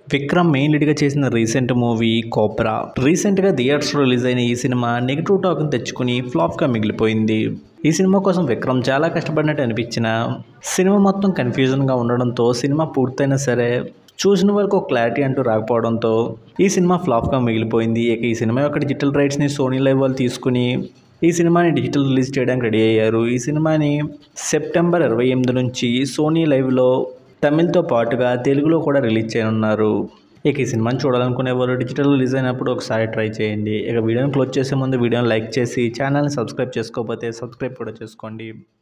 Vikram main లీడ్గా చేసిన recent movie Cobra రీసెంట్గా థియేటర్స్ రిలీజ్ అయిన ఈ సినిమా నెగిటివ్ టాక్ని తెచ్చుకుని ఫ్లాప్గా మిగిలిపోయింది ఈ సినిమా కోసం విక్రమ్ చాలా కష్టపడినట్టు అనిపించిన సినిమా మొత్తం కన్ఫ్యూజన్గా ఉండడంతో సినిమా పూర్తయినా సరే చూసిన వరకు ఒక క్లారిటీ అంటూ రాకపోవడంతో ఈ సినిమా ఫ్లాప్గా మిగిలిపోయింది ఇక ఈ సినిమా యొక్క డిజిటల్ రైట్స్ని సోనీ లైవ్ వాళ్ళు తీసుకుని ఈ సినిమాని డిజిటల్ రిలీజ్ చేయడానికి రెడీ అయ్యారు ఈ సినిమాని సెప్టెంబర్ ఇరవై ఎనిమిది నుంచి సోనీ లైవ్లో తమిళ్తో పాటుగా తెలుగులో కూడా రిలీజ్ చేయనున్నారు ఇక ఈ సినిమాని చూడాలనుకునే వాళ్ళు డిజిటల్ రిలీజ్ అయినప్పుడు ఒకసారి ట్రై చేయండి ఇక వీడియోని క్లోజ్ చేసే ముందు వీడియోని లైక్ చేసి ఛానల్ని సబ్స్క్రైబ్ చేసుకోకపోతే సబ్స్క్రైబ్ కూడా చేసుకోండి